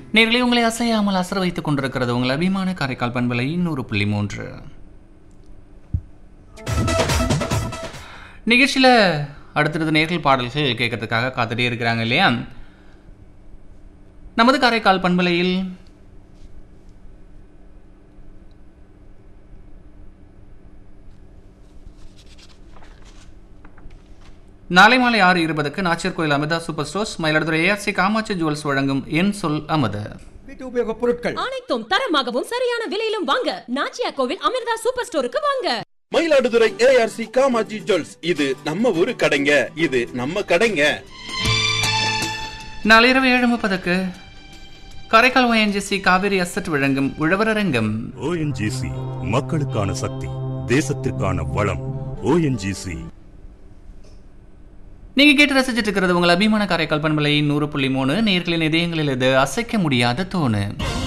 நேர்களை உங்களை அசையாமல் அசர வைத்துக் கொண்டிருக்கிறது உங்கள் அபிமான காரைக்கால் பண்பலை நூறு புள்ளி மூன்று நிகழ்ச்சியில் அடுத்தடுத்த நேர்கள் பாடல்கள் கேட்கறதுக்காக காத்துட்டே இருக்கிறாங்க இல்லையா நமது காரைக்கால் பண்பலையில் நாளை மாலை ஆறு இருபதுக்கு Nachiyar Koil Amirtha super stores Mayiladuthurai ARC Kamatchi jewels வழங்கும் என் சொல் அமது வீட்டு உபயோகப் பொருட்கள் அனைத்தும் தரமாகவும் சரியான விலையிலும் வாங்க நாச்சியா கோவில் அமிர்தா சூப்பர் ஸ்டோருக்கு வாங்க மயிலாடுதுறை ஏஆர்சி காமாஜி ஜுவல்ஸ் இது நம்ம ஊரு கடைங்க இது நம்ம கடைங்க நாளை இரவு ஏழு முப்பதுக்கு காரைக்கால் ஒயன்ஜிசி காவிரி அசட் வழங்கும் உழவரரங்கம் ஓஎன்ஜிசி மக்களுக்கான சக்தி தேசத்திற்கான வளம் ஓஎன்ஜிசி நீங்க கேட்டு ரசிச்சிட்டு இருக்கிறது உங்கள் அபிமான காரைக்கால் பண்பலை நூறு புள்ளி மூணு நேர்களின் இதயங்களில் இது அசைக்க முடியாத தோணு